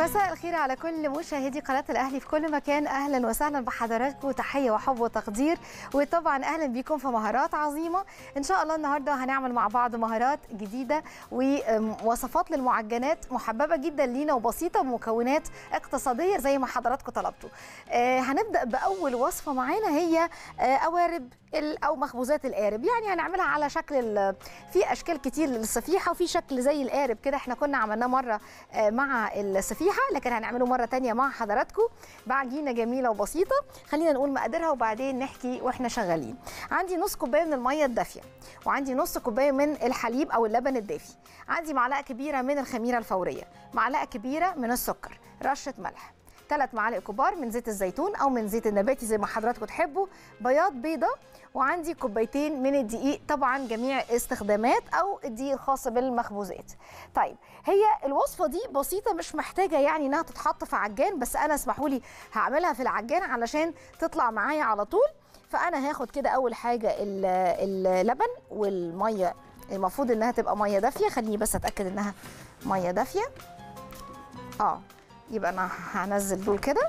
مساء الخير على كل مشاهدي قناة الأهلي في كل مكان أهلا وسهلا بحضراتكم تحية وحب وتقدير وطبعا أهلا بيكم في مهارات عظيمة إن شاء الله النهاردة هنعمل مع بعض مهارات جديدة ووصفات للمعجنات محببة جدا لينا وبسيطة بمكونات اقتصادية زي ما حضراتكم طلبتوا آه هنبدأ بأول وصفة معانا هي آه قوارب او مخبوزات القارب يعني هنعملها على شكل في اشكال كتير للصفيحه وفي شكل زي القارب كده احنا كنا عملناه مره مع الصفيحه لكن هنعمله مره تانية مع حضراتكم بعجينه جميله وبسيطه خلينا نقول مقاديرها وبعدين نحكي واحنا شغالين عندي نص كوبايه من الميه الدافيه وعندي نص كوبايه من الحليب او اللبن الدافي عندي معلقه كبيره من الخميره الفوريه معلقه كبيره من السكر رشه ملح ثلاث معالق كبار من زيت الزيتون او من زيت النباتي زي ما حضراتكم تحبوا بياض بيضه وعندي كوبايتين من الدقيق طبعا جميع استخدامات او الدقيق الخاص بالمخبوزات طيب هي الوصفه دي بسيطه مش محتاجه يعني انها تتحط في عجان بس انا اسمحوا لي هعملها في العجان علشان تطلع معايا على طول فانا هاخد كده اول حاجه اللبن والميه المفروض انها تبقى ميه دافيه خليني بس اتاكد انها ميه دافيه اه يبقى انا هنزل دول كده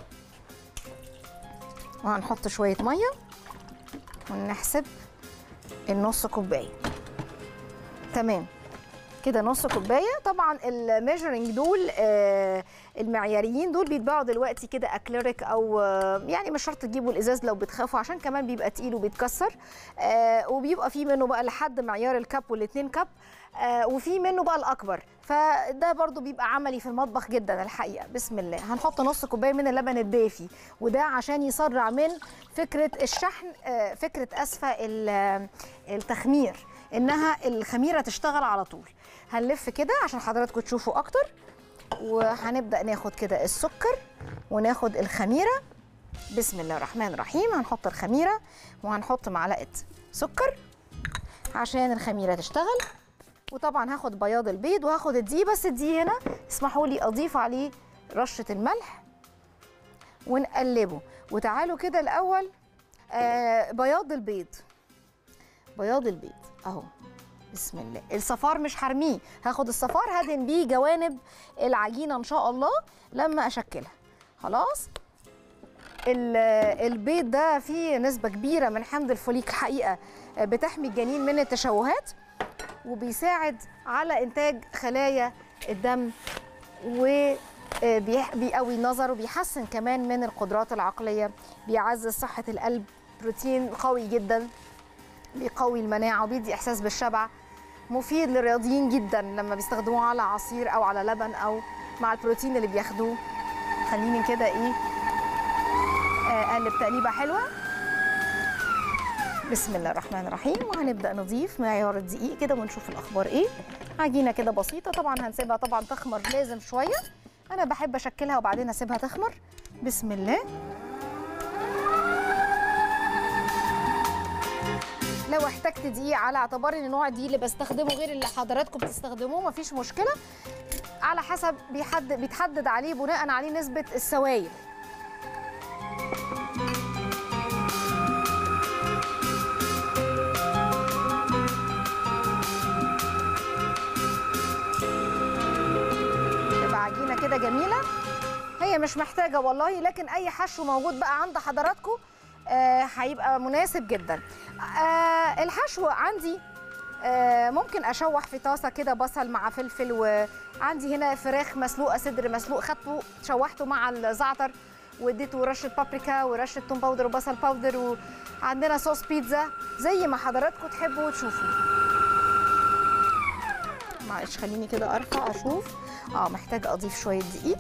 وهنحط شويه ميه ونحسب النص كوبايه تمام كده نص كوبايه طبعا الميجرنج دول آه المعياريين دول بيتباعوا دلوقتي كده اكليريك او آه يعني مش شرط تجيبوا الازاز لو بتخافوا عشان كمان بيبقى تقيل وبيتكسر آه وبيبقى فيه منه بقى لحد معيار الكب والاتنين كب آه وفي منه بقى الاكبر فده برضو بيبقى عملي في المطبخ جدا الحقيقه بسم الله هنحط نص كوبايه من اللبن الدافي وده عشان يسرع من فكره الشحن آه فكره اسفه التخمير انها الخميره تشتغل على طول هنلف كده عشان حضراتكم تشوفوا اكتر وهنبدا ناخد كده السكر وناخد الخميره بسم الله الرحمن الرحيم هنحط الخميره وهنحط معلقه سكر عشان الخميره تشتغل وطبعا هاخد بياض البيض وهاخد الدقيق بس الدقيق هنا اسمحوا لي اضيف عليه رشه الملح ونقلبه وتعالوا كده الاول آه بياض البيض بياض البيض اهو بسم الله الصفار مش هرميه هاخد الصفار هدهن بيه جوانب العجينه ان شاء الله لما اشكلها خلاص البيض ده فيه نسبه كبيره من حمض الفوليك الحقيقه بتحمي الجنين من التشوهات وبيساعد على انتاج خلايا الدم وبيقوي النظر وبيحسن كمان من القدرات العقليه بيعزز صحه القلب بروتين قوي جدا بيقوي المناعه وبيدي احساس بالشبع مفيد للرياضيين جدا لما بيستخدموه على عصير او على لبن او مع البروتين اللي بياخدوه خليني كده ايه اقلب تقليبه حلوه بسم الله الرحمن الرحيم وهنبدا نضيف معيار الدقيق كده ونشوف الاخبار ايه عجينه كده بسيطه طبعا هنسيبها طبعا تخمر لازم شويه انا بحب اشكلها وبعدين اسيبها تخمر بسم الله لو احتجت دقيق على اعتبار ان نوع الدقيق اللي بستخدمه غير اللي حضراتكم بتستخدموه مفيش مشكله على حسب بيحدد بيتحدد عليه بناء عليه نسبه السوائل تبقى عجينه كده جميله هي مش محتاجه والله لكن اي حشو موجود بقى عند حضراتكم آه هيبقى مناسب جدا آه الحشو عندي آه ممكن اشوح في طاسه كده بصل مع فلفل وعندي هنا فراخ مسلوقه صدر مسلوق خدته شوحته مع الزعتر واديته رشه بابريكا ورشه توم باودر وبصل باودر وعندنا صوص بيتزا زي ما حضراتكم تحبوا وتشوفوا معلش خليني كده ارفع اشوف اه محتاجه اضيف شويه دقيق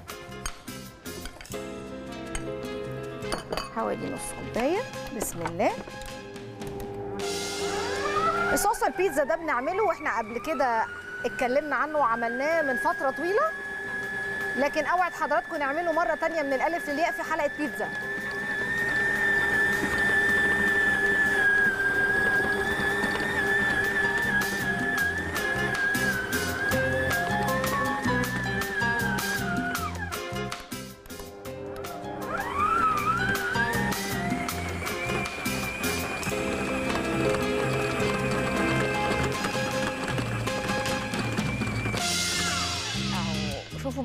حوالي نص كوبايه بسم الله صوص البيتزا ده بنعمله واحنا قبل كده اتكلمنا عنه وعملناه من فتره طويله لكن اوعد حضراتكم نعمله مره تانية من الالف للياء في حلقه بيتزا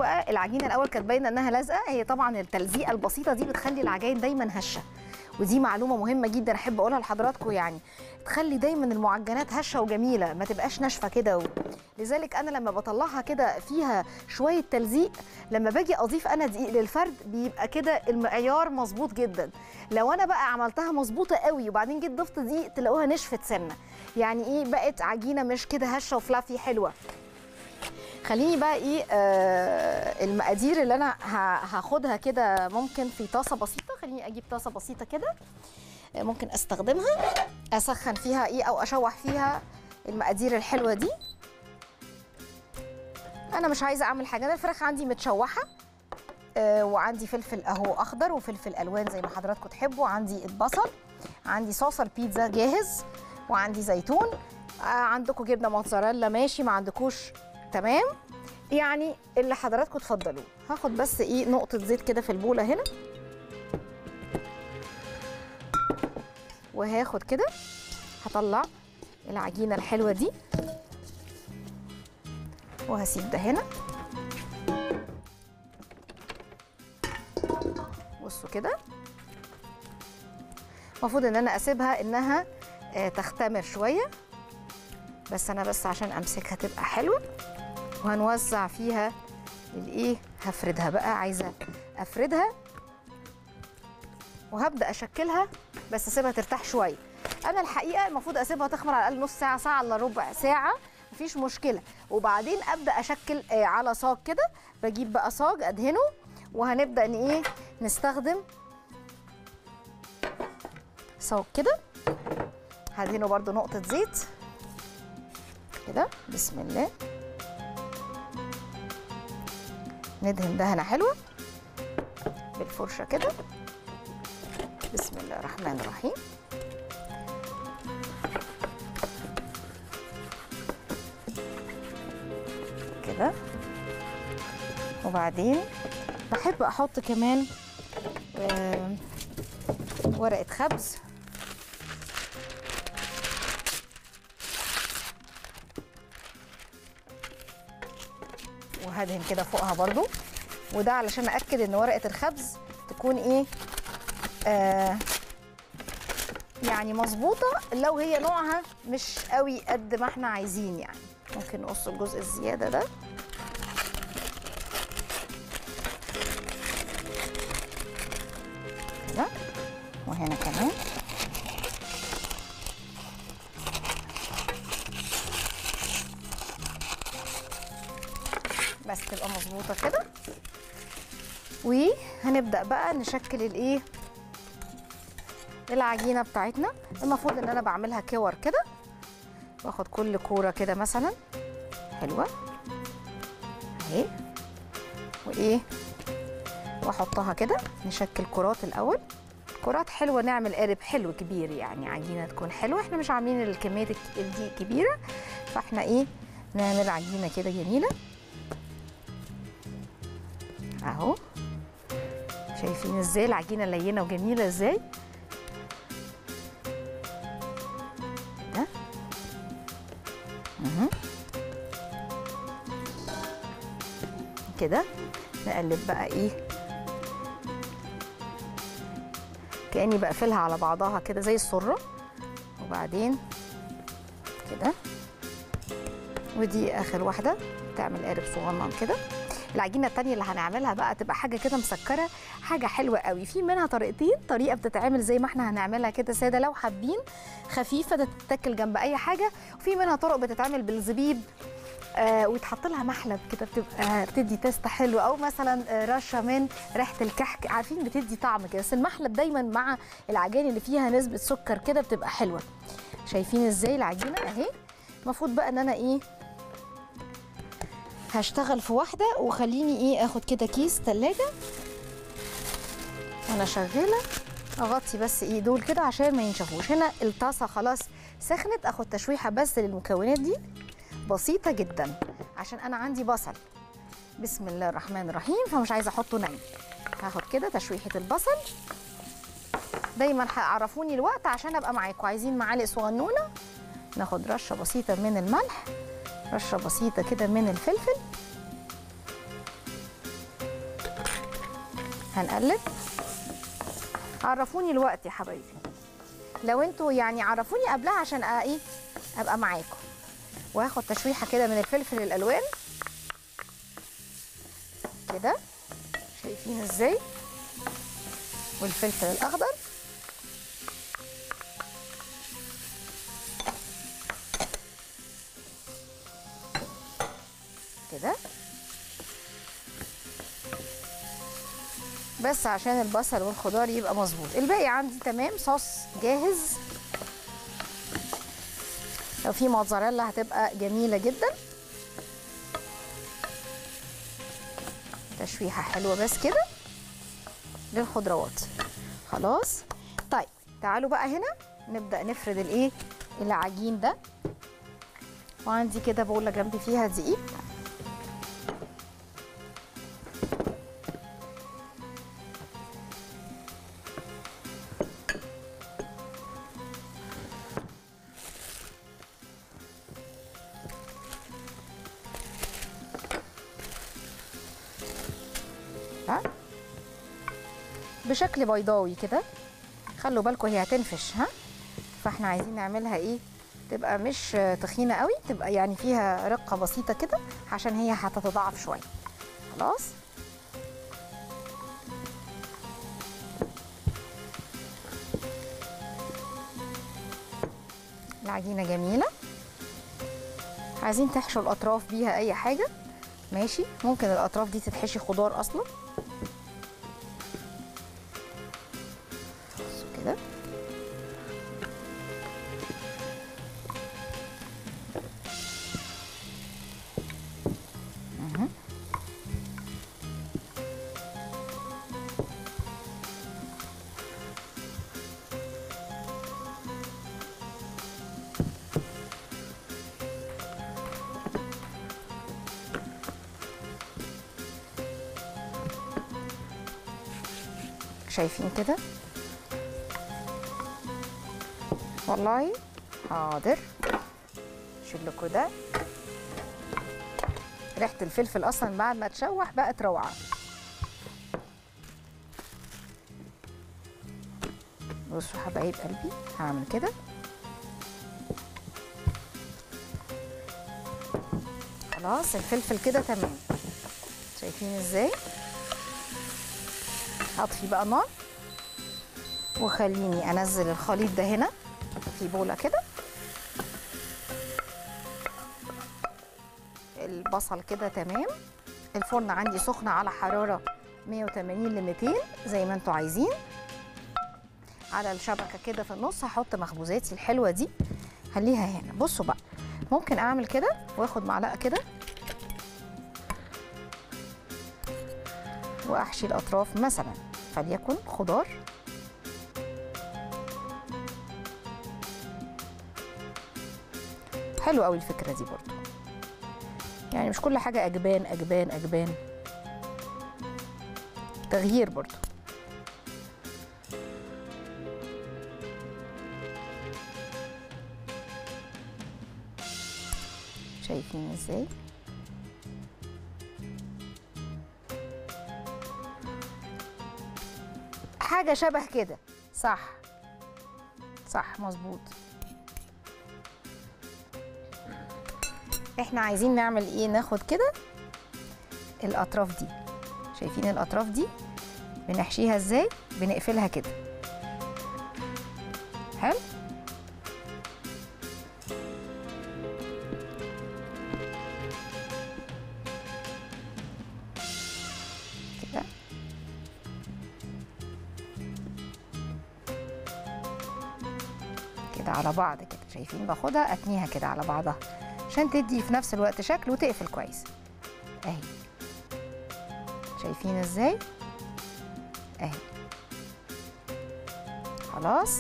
بقى العجينه الاول كانت باينه انها لازقه هي طبعا التلزيقه البسيطه دي بتخلي العجائن دايما هشه ودي معلومه مهمه جدا احب اقولها لحضراتكم يعني تخلي دايما المعجنات هشه وجميله ما تبقاش ناشفه كده و... لذلك انا لما بطلعها كده فيها شويه تلزيق لما باجي اضيف انا دقيق للفرد بيبقى كده المعيار مظبوط جدا لو انا بقى عملتها مظبوطه قوي وبعدين جيت ضفت دقيق تلاقوها نشفت سنه يعني ايه بقت عجينه مش كده هشه وفلافي حلوه خليني بقى ايه آه المقادير اللي انا ه- هاخدها كده ممكن في طاسه بسيطه خليني اجيب طاسه بسيطه كده آه، ممكن استخدمها اسخن فيها ايه او اشوح فيها المقادير الحلوه دي انا مش عايزه اعمل حاجه انا الفراخ عندي متشوحه آه وعندي فلفل اهو اخضر وفلفل الوان زي ما حضراتكم تحبوا عندي البصل عندي صوص البيتزا جاهز وعندي زيتون آه عندكم جبنه موتزاريلا ماشي ما عندكوش تمام يعني اللي حضراتكم تفضلوه هاخد بس ايه نقطه زيت كده في البوله هنا وهاخد كده هطلع العجينه الحلوه دي وهسيب ده هنا بصوا كده المفروض ان انا اسيبها انها آه، تختمر شويه بس انا بس عشان امسكها تبقى حلوه وهنوزع فيها الايه هفردها بقى عايزه افردها وهبدا اشكلها بس اسيبها ترتاح شويه انا الحقيقه المفروض اسيبها تخمر على الاقل نص ساعه ساعه الا ربع ساعه مفيش مشكله وبعدين ابدا اشكل آه، على صاج كده بجيب بقى صاج ادهنه وهنبدا ان ايه نستخدم صاج كده هدهنه برده نقطه زيت كده بسم الله ندهن دهنه حلوه بالفرشه كده بسم الله الرحمن الرحيم كده وبعدين بحب احط كمان آم، ورقه خبز وهدهن كده فوقها برضو وده علشان اكد ان ورقه الخبز تكون ايه آه يعني مظبوطه لو هي نوعها مش قوي قد ما احنا عايزين يعني ممكن نقص الجزء الزياده ده كده وهنا كمان بس تبقى مظبوطه كده وهنبدا بقى نشكل الايه العجينه بتاعتنا المفروض ان انا بعملها كور كده واخد كل كوره كده مثلا حلوه اهي وايه واحطها كده نشكل كرات الاول كرات حلوه نعمل قالب حلو كبير يعني عجينه تكون حلوه احنا مش عاملين الكميه الك- دي كبيره فاحنا ايه نعمل عجينه كده جميله اهو شايفين ازاي العجينه لينه وجميله ازاي ده مهم. كده نقلب بقى ايه كاني بقفلها على بعضها كده زي السره وبعدين كده ودي اخر واحده تعمل قالب صغنن كده العجينه التانية اللي هنعملها بقى تبقى حاجه كده مسكره حاجه حلوه قوي في منها طريقتين طريقه بتتعمل زي ما احنا هنعملها كده ساده لو حابين خفيفه تتاكل جنب اي حاجه وفي منها طرق بتتعمل بالزبيب آه ويتحط لها محلب كده بتبقى بتدي تيست حلو او مثلا آه، رشه من ريحه الكحك عارفين بتدي طعم كده بس المحلب دايما مع العجائن اللي فيها نسبه سكر كده بتبقى حلوه شايفين ازاي العجينه اهي المفروض بقى ان انا ايه هشتغل في واحده وخليني ايه اخد كده كيس تلاجة وانا شغاله اغطي بس ايه دول كده عشان ما ينشفوش هنا الطاسه خلاص سخنت اخد تشويحه بس للمكونات دي بسيطه جدا عشان انا عندي بصل بسم الله الرحمن الرحيم فمش عايزه احطه ني هاخد كده تشويحه البصل دايما هعرفوني الوقت عشان ابقى معاكم عايزين معالق صغنونه ناخد رشه بسيطه من الملح رشه بسيطه كده من الفلفل هنقلب عرفوني الوقت يا حبايبي لو انتوا يعني عرفوني قبلها عشان أ- ايه ابقى معاكم وهاخد تشويحه كده من الفلفل الالوان كده شايفين ازاي والفلفل الاخضر كده بس عشان البصل والخضار يبقى مظبوط الباقي عندي تمام صوص جاهز لو في موتزاريلا هتبقى جميله جدا تشويحه حلوه بس كده للخضروات خلاص طيب تعالوا بقى هنا نبدا نفرد الايه العجين ده وعندي كده بوله جنبي فيها دقيق ها بشكل بيضاوي كده خلوا بالكم هي هتنفش ها فاحنا عايزين نعملها ايه تبقى مش تخينه قوي تبقى يعني فيها رقه بسيطه كده عشان هي هتتضاعف شويه خلاص العجينه جميله عايزين تحشوا الاطراف بيها اي حاجه ماشي ممكن الاطراف دي تتحشي خضار اصلا بصوا كده مهم. شايفين كده والله حاضر شيل لكم ده ريحه الفلفل اصلا بعد ما تشوح بقت روعه بصوا حبايب قلبي هعمل كده خلاص الفلفل كده تمام شايفين ازاي هطفي بقى النار وخليني انزل الخليط ده هنا في بوله كده البصل كده تمام الفرن عندي سخنه على حراره 180 ل 200 زي ما انتوا عايزين على الشبكه كده في النص هحط مخبوزاتي الحلوه دي خليها هنا بصوا بقى ممكن اعمل كده واخد معلقه كده واحشي الاطراف مثلا فليكن خضار حلو قوي الفكره دي برضو يعني مش كل حاجه اجبان اجبان اجبان تغيير برضو شايفين ازاي حاجه شبه كده صح صح مظبوط احنا عايزين نعمل ايه ناخد كده الاطراف دي شايفين الاطراف دي بنحشيها ازاي بنقفلها كده حلو كده كده على بعض كده شايفين باخدها اتنيها كده على بعضها عشان تدي في نفس الوقت شكل وتقفل كويس اهي شايفين ازاي اهي خلاص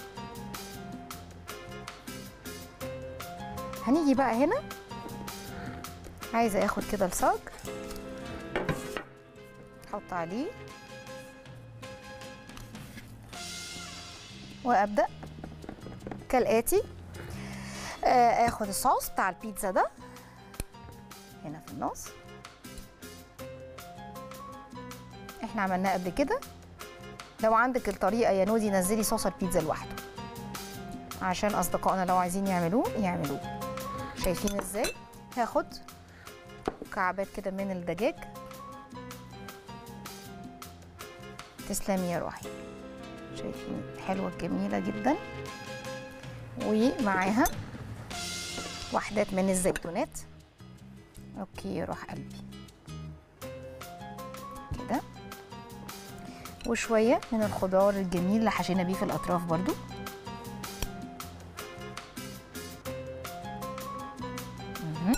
هنيجي بقى هنا عايزه اخد كده الصاج احط عليه وابدا كالاتي آه، اخد الصوص بتاع البيتزا ده هنا في النص احنا عملناه قبل كده لو عندك الطريقه يا نودي نزلي صوص البيتزا لوحده عشان اصدقائنا لو عايزين يعملوه يعملوه شايفين ازاي هاخد مكعبات كده من الدجاج تسلمي يا روحي شايفين حلوه جميله جدا ومعاها وحدات من الزيتونات اوكي يا روح قلبي كده وشويه من الخضار الجميل اللي حشينا بيه في الاطراف برضو مهم.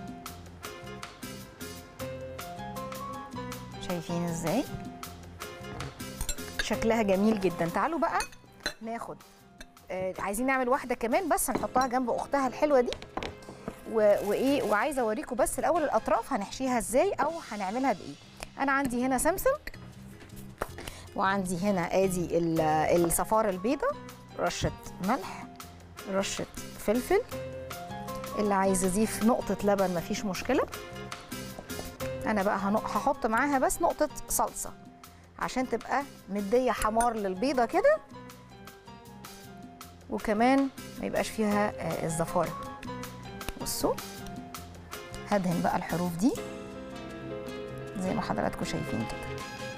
شايفين ازاي شكلها جميل جدا تعالوا بقى ناخد آه عايزين نعمل واحده كمان بس هنحطها جنب اختها الحلوه دي و- وايه وعايزه اوريكم بس الاول الاطراف هنحشيها ازاي او هنعملها بايه انا عندي هنا سمسم وعندي هنا ادي ال- الصفاره البيضاء رشه ملح رشه فلفل اللي عايز يضيف نقطه لبن مفيش مشكله انا بقى هنق- هحط معاها بس نقطه صلصه عشان تبقى مديه حمار للبيضه كده وكمان ما يبقاش فيها آه، الزفاره بصوا هدهن بقى الحروف دي زي ما حضراتكم شايفين كده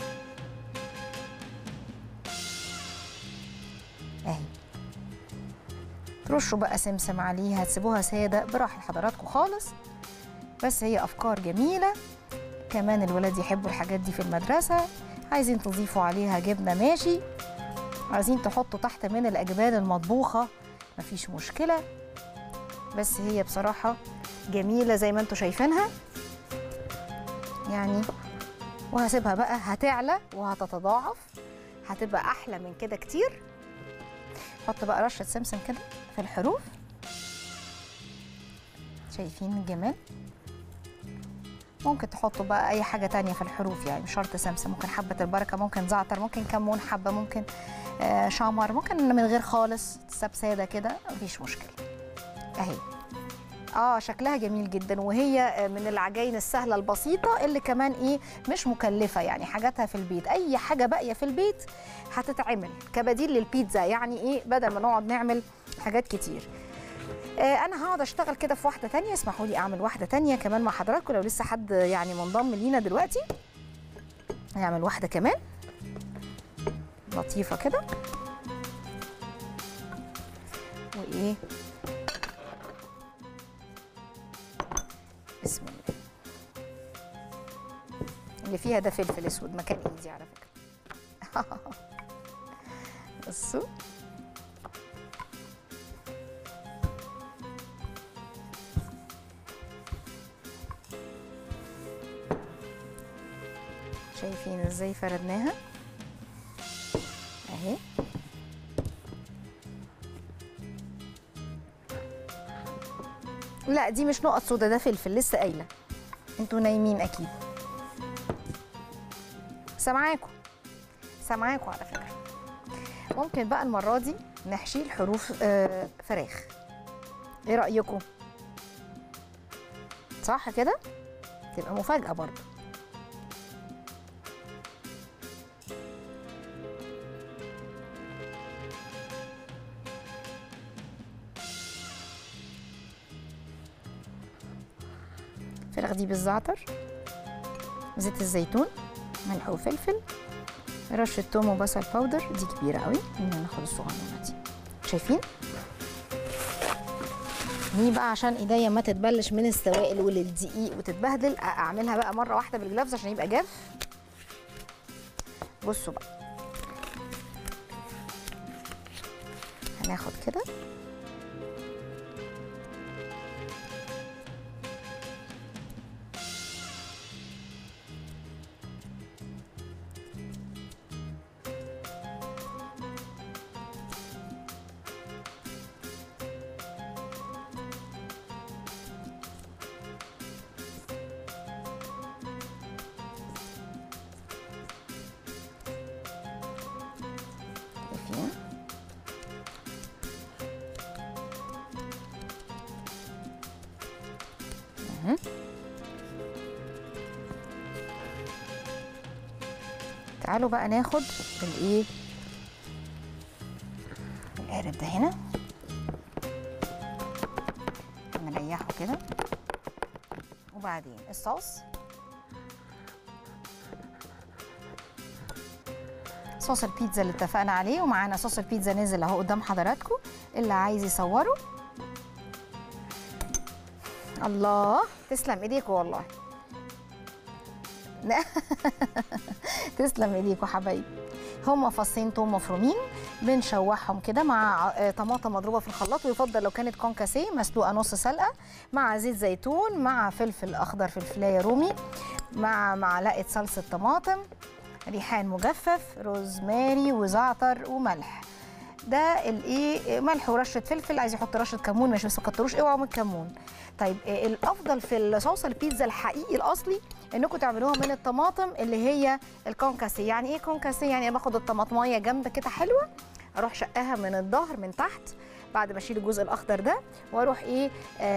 اهي ترشوا بقى سمسم عليها تسيبوها ساده براحه حضراتكم خالص بس هي افكار جميله كمان الولاد يحبوا الحاجات دي في المدرسه عايزين تضيفوا عليها جبنه ماشي عايزين تحطوا تحت من الاجبان المطبوخه مفيش مشكله بس هي بصراحه جميله زي ما انتم شايفينها يعني وهسيبها بقى هتعلى وهتتضاعف هتبقى احلى من كده كتير حط بقى رشه سمسم كده في الحروف شايفين الجمال ممكن تحطوا بقى اي حاجه تانية في الحروف يعني مش شرط سمسم ممكن حبه البركه ممكن زعتر ممكن كمون حبه ممكن آه شمر ممكن من غير خالص تساب ساده كده مفيش مشكله اهي اه شكلها جميل جدا وهي آه، من العجاين السهله البسيطه اللي كمان ايه مش مكلفه يعني حاجاتها في البيت اي حاجه باقيه في البيت هتتعمل كبديل للبيتزا يعني ايه بدل ما نقعد نعمل حاجات كتير آه، انا هقعد اشتغل كده في واحده تانية اسمحوا لي اعمل واحده تانية كمان مع حضراتكم لو لسه حد يعني منضم لينا دلوقتي نعمل واحده كمان لطيفه كده وايه بسم الله اللي فيها ده فلفل اسود مكان ايدي على فكره بصوا شايفين ازاي فردناها اهي لا دي مش نقط سودا ده فلفل لسه قايله انتوا نايمين اكيد سامعاكم سامعاكم على فكره ممكن بقى المره دي نحشي الحروف آه، فراخ ايه رايكم صح كده تبقى مفاجاه برضو الفراخ دي بالزعتر زيت الزيتون ملح وفلفل رشة توم وبصل باودر دي كبيرة قوي خلينا ناخد الصغنونة دي شايفين دي بقى عشان ايديا ما تتبلش من السوائل وللدقيق وتتبهدل أ- اعملها بقى مرة واحدة بالجلافز عشان يبقى جاف بصوا بقى هناخد كده شايفين مهم. تعالوا بقى ناخد الايه القارب ده هنا نريحه كده وبعدين الصوص صوص البيتزا اللي اتفقنا عليه ومعانا صوص البيتزا نزل اهو قدام حضراتكم اللي عايز يصوره الله تسلم ايديكوا والله تسلم ايديكوا حبايبي هما فصين توم مفرومين بنشوحهم كده مع آه، طماطم مضروبه في الخلاط ويفضل لو كانت كونكاسيه مسلوقه نص سلقه مع زيت زيتون مع فلفل اخضر فلفلايه رومي مع معلقه صلصه طماطم ريحان مجفف روزماري وزعتر وملح ده الايه ملح ورشه فلفل عايز يحط رشه كمون ماشي بس ما تكتروش اوعوا من الكمون طيب آه، الافضل في الصوص البيتزا الحقيقي الاصلي انكم تعملوها من الطماطم اللي هي الكونكاسي يعني ايه كونكاسي يعني أنا باخد الطماطمايه جامده كده حلوه اروح شقها من الظهر من تحت بعد ما اشيل الجزء الاخضر ده واروح ايه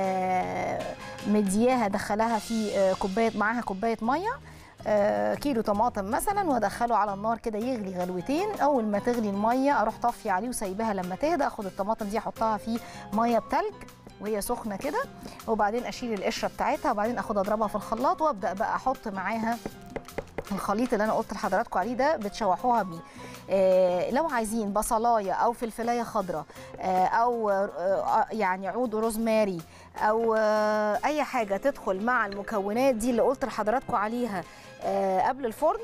آه مدياها دخلها في آه كوبايه معاها كوبايه ميه آه كيلو طماطم مثلا وادخله على النار كده يغلي غلوتين اول ما تغلي الميه اروح طافيه عليه وسايباها لما تهدى اخد الطماطم دي احطها في ميه بتلج وهي سخنه كده وبعدين اشيل القشره بتاعتها وبعدين اخد اضربها في الخلاط وابدا بقى احط معاها الخليط اللي انا قلت لحضراتكم عليه ده بتشوحوها بيه آه لو عايزين بصلايه او فلفلايه خضراء آه او آه يعني عود روزماري او آه اي حاجه تدخل مع المكونات دي اللي قلت لحضراتكم عليها آه قبل الفرن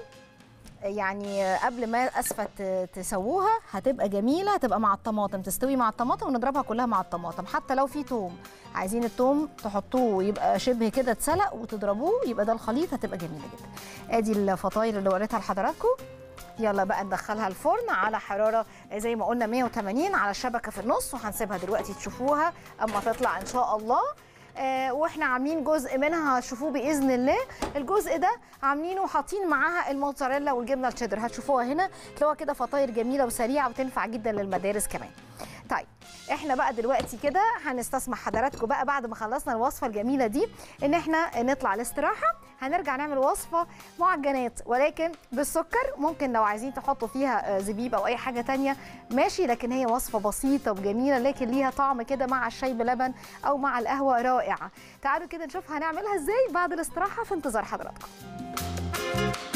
يعني قبل ما اسفه ت- تسووها هتبقى جميله هتبقى مع الطماطم تستوي مع الطماطم ونضربها كلها مع الطماطم حتى لو في توم عايزين التوم تحطوه يبقى شبه كده اتسلق وتضربوه يبقى ده الخليط هتبقى جميله جدا ادي الفطاير اللي وريتها لحضراتكم يلا بقى ندخلها الفرن على حراره زي ما قلنا 180 على الشبكه في النص وهنسيبها دلوقتي تشوفوها اما تطلع ان شاء الله آه واحنا عاملين جزء منها هتشوفوه باذن الله الجزء ده عاملينه وحاطين معاها الموتزاريلا والجبنه الشيدر هتشوفوها هنا تلاقوها كده فطاير جميله وسريعه وتنفع جدا للمدارس كمان طيب احنا بقى دلوقتي كده هنستسمح حضراتكم بقى بعد ما خلصنا الوصفه الجميله دي ان احنا نطلع الاستراحه هنرجع نعمل وصفه معجنات ولكن بالسكر ممكن لو عايزين تحطوا فيها آه، زبيب او اي حاجه تانية ماشي لكن هي وصفه بسيطه وجميله لكن ليها طعم كده مع الشاي بلبن او مع القهوه رائعه تعالوا كده نشوف هنعملها ازاي بعد الاستراحه في انتظار حضراتكم